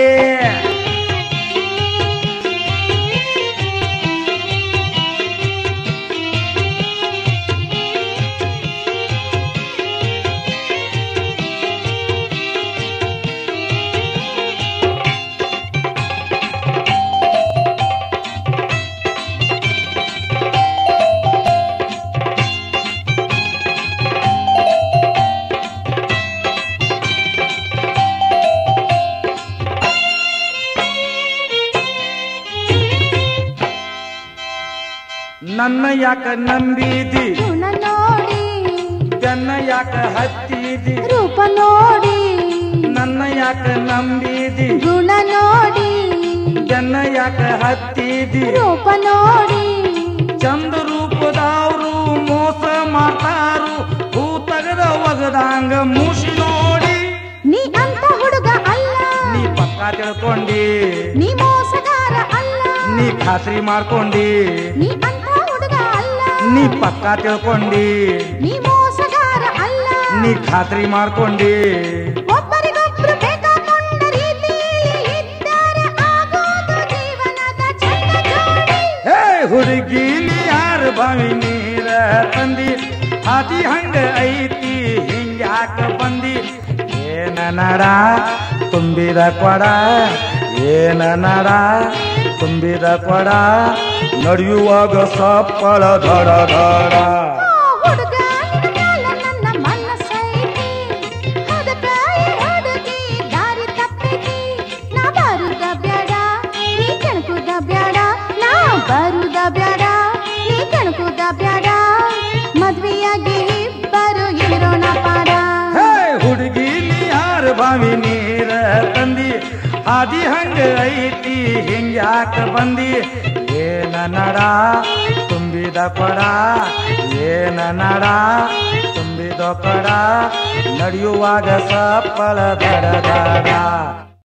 ನನ್ನ ಯಾಕ ನಂಬಿದಿ ಗುಣ ನೋಡಿ ಬೆನ್ನ ಯಾಕ ಹತ್ತಿದಿ ರೂಪ ನೋಡಿ ನನ್ನ ಯಾಕ ನಂಬಿದಿ ಗುಣ ನೋಡಿ ಬೆನ್ನ ಯಾಕ ಹತ್ತಿದಿ ರೂಪ ನೋಡಿ ಚಂದ ರೂಪದವ್ರು ಮೋಸ ಮಾಡ್ತಾರು ಹೂ ತಗದ ಒಗದಂಗ ಮೂಸಿ ನೋಡಿ ನೀ ಅಂತ ಹುಡುಗ ಅಲ್ಲ ನೀ ಪಕ್ಕ ತಿಳ್ಕೊಂಡಿ ನೀ ಮೋಸಗಾರ ಅಲ್ಲ ನೀ ಖಾತ್ರಿ ಮಾಡ್ಕೊಂಡಿ ನೀ ಅಂತ ಹುಡುಗ ಅಲ್ಲ ನೀ ಪಕ್ಕ ತಿಳ್ಕೊಂಡಿ ನೀ ಮೋಸಗಾರ ಅಲ್ಲ ನೀ ಖಾತ್ರಿ ಮಾಡ್ಕೊಂಡಿ ಒಬ್ಬರಿಗೊಬ್ರು ಬೇಕಾಕೊಂಡ ರೀತಿಯಲ್ಲಿ ಇದ್ದರೆ ಆಗೋದು ಜೀವನದ ಚಂದ ಜೋಡಿ ಹೇ ಹುಡುಗಿ ನೀ ಯಾರ ಬಾವಿ ನೀರ ತಂದಿ ಹಾದಿ ಹಂಗ ಐತಿ ಹಿಂಗ್ಯಾಕ ಬಂದಿ ಏನ ನಡ ತುಂಬಿದ ಕೊಡ ಏನ ನಡ ತುಂಬಿದ ಕೊಡ ನಡೆಯುವಾಗ ಸಪ್ಪಳ ಧಡ ಧಡ ಹುಡುಗ ನಿನ್ನ ಮ್ಯಾಲ ನನ್ನ ಮನಸ್ಸೈತಿ ಅದಕ್ಕಾಗಿ ಹುಡುಗಿ ದಾರಿ ತಪ್ಪೈತಿ ನಾ ಬರುದ ಬ್ಯಾಡ ನೀ ಕೆಣಕುದ ಬ್ಯಾಡ ನಾ ಬರುದ ಬ್ಯಾಡ ನೀ ಕೆಣಕುದ ಬ್ಯಾಡ ಮದ್ವೆಯಾಗಿ ಇಬ್ಬರು ಇರೋಣ ಪಾಡ ಹೇ ಹುಡುಗಿ ನೀ ಯಾರ ಬಾವಿ ನೀರ ತಂದಿ ಹಾದಿ ಹಂಗ ಐತಿ ಹಿಂಗ್ಯಾಕ ಬಂದಿ ಏನ ನಡ ತುಂಬಿದ ಕೊಡ ಏನ ನಡ ತುಂಬಿದ ಕೊಡ ನಡೆಯುವಾಗ ಸಪ್ಪಳ ದಡ ದಡ